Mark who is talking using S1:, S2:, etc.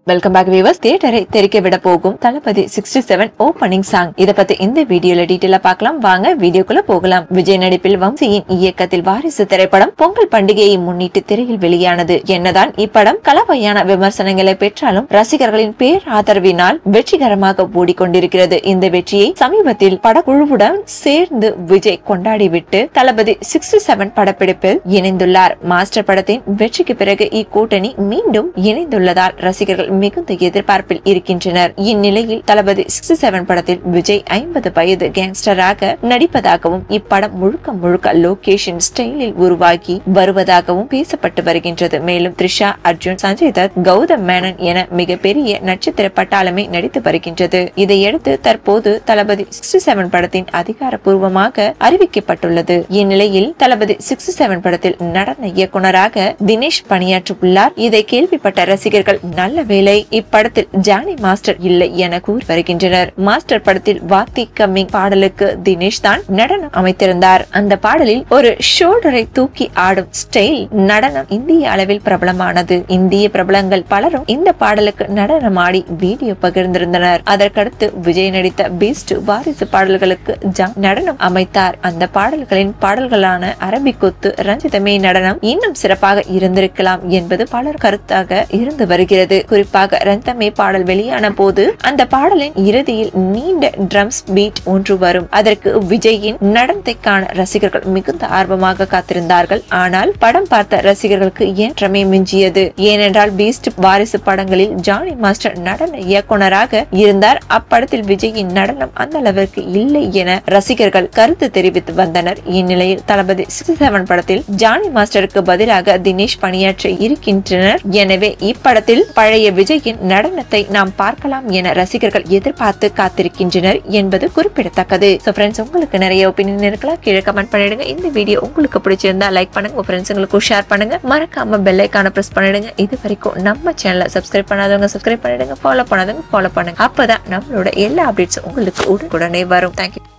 S1: welcome back viewers தியேட்டரை தெரிக்க விட போகும் Thalapathy sixty seven opening song இத பத்தி இந்த வீடியோல டீட்டெயிலா பார்க்கலாம் வாங்க வீடியோக்குள்ள போகலாம் விஜய் நடிப்பில் வம்சியின் இயக்கத்தில் வாரிசு திரைப்படம் பொங்கல் பண்டிகையை முன்னிட்டு திரையில் வெளியானது என்னதான் இப்படம் கலவையான விமர்சனங்களை பெற்றாலும் ரசிகர்களின் பேர் ஆதரவினால் வெற்றிகரமாக ஓடிக்கொண்டிருக்கிறது இந்த வெற்றியை சமீபத்தில் படக்குழுவுடன் சேர்ந்து விஜய் கொண்டாடிவிட்டு தளபதி சிக்ஸ்டி செவன் படப்பிடிப்பில் இணைந்துள்ளார் மாஸ்டர் படத்தின் வெற்றிக்கு பிறகு இக்கூட்டணி மீண்டும் இணைந்துள்ளதால் ரசிகர்கள் மிகுந்த எதிர்பார்ப்பில் இருக்கின்றனர் இந்நிலையில் தளபதி சிக்ஸ்டி செவன் படத்தில் விஜய் ஐம்பது வயது கேங்ஸ்டராக நடிப்பதாகவும் இப்படம் முழுக்க முழுக்க லொகேஷன் ஸ்டைலில் உருவாகி வருவதாகவும் பேசப்பட்டு வருகின்றது மேலும் த்ரிஷா அர்ஜுன் சஞ்சய் தத் கௌதம் மேனன் என மிகப்பெரிய நட்சத்திர பட்டாளமே நடித்து வருகின்றது இதையடுத்து தற்போது தளபதி சிக்ஸ்டி செவன் படத்தின் அதிகாரப்பூர்வமாக அறிவிக்கப்பட்டுள்ளது இந்நிலையில் தளபதி சிக்ஸ்டி செவன் படத்தில் நடன இயக்குனராக தினேஷ் பணியாற்றியுள்ளார் இதை கேள்விப்பட்ட ரசிகர்கள் நல்ல வேளை இப்படத்தில் ஜானி மாஸ்டர் இல்லை என கூறி வருகின்றனர் மாஸ்டர் படத்தில் வாத்தி கம்மிங் பாடலுக்கு தினேஷ் தான் நடனம் அமைத்திருந்தார் அந்த பாடலில் ஒரு ஷோல்டரை தூக்கி ஆடும் ஸ்டைல் நடனம் இந்திய அளவில் பிரபலமானது இந்திய பிரபலங்கள் பலரும் இந்த பாடலுக்கு நடனமாடி வீடியோ பகிர்ந்திருந்தனர் அதற்கடுத்து விஜய் நடித்த பீஸ்ட் வாரிசு பாடல்களுக்கு ஜான் நடனம் அமைத்தார் அந்த பாடல்களின் பாடல்களான அரபிக்குத்து ரஞ்சிதமே நடனம் இன்னும் சிறப்பாக இருந்திருக்கலாம் என்பது பலர் கருத்தாக இருந்து வருகிறது குறிப்பாக ரந்தமே பாடல் வெளியான போது அந்த பாடலின் இறுதியில் நீண்ட ட்ரம்ஸ் பீட் ஒன்று வரும் அதற்கு விஜயின் நடனத்தை காண ரசிகர்கள் மிகுந்த ஆர்வமாக காத்திருந்தார்கள் ஆனால் படம் பார்த்த ரசிகர்களுக்கு ஏற்றமே மிஞ்சியது ஏனென்றால் பீஸ்ட் வாரிசு படங்களில் ஜானி மாஸ்டர் நடன இயக்குனராக இருந்தார் அப்படத்தில் விஜயின் நடனம் அந்த அளவிற்கு இல்லை என ரசிகர்கள் கருத்து தெரிவித்து வந்தனர் இந்நிலையில் தளபதி சிக்ஸ்டி செவன் படத்தில் ஜானி மாஸ்டருக்கு பதிலாக தினேஷ் பணியாற்ற இருக்கின்றனர் எனவே இப்படத்தில் பழைய விஜயின் நடனத்தை நாம் பார்க்கலாம் என ரசிகர்கள் எதிர்பார்த்து காத்திருக்கின்றனர் என்பது குறிப்பிடத்தக்கது சோ ஃப்ரெண்ட்ஸ் உங்களுக்கு நிறைய ஒப்பீனியன் இருக்கலாம் கீழே கமெண்ட் பண்ணிடுங்க இந்த வீடியோ உங்களுக்கு பிடிச்சிருந்தா லைக் பண்ணுங்க உங்க ஃப்ரெண்ட்ஸுங்களுக்கு ஷேர் பண்ணுங்க மறக்காம பெல் ஐக்கான பிரஸ் பண்ணிடுங்க இது வரைக்கும் நம்ம சேனலை சப்ஸ்கிரைப் பண்ணாதவங்க சப்ஸ்கிரைப் பண்ணிடுங்க ஃபாலோ பண்ணாதவங்க ஃபாலோ பண்ணுங்க அப்பதான் நம்மளோட எல்லா அப்டேட்ஸும் உங்களுக்கு உடனுக்குடனே வரும் தேங்க்யூ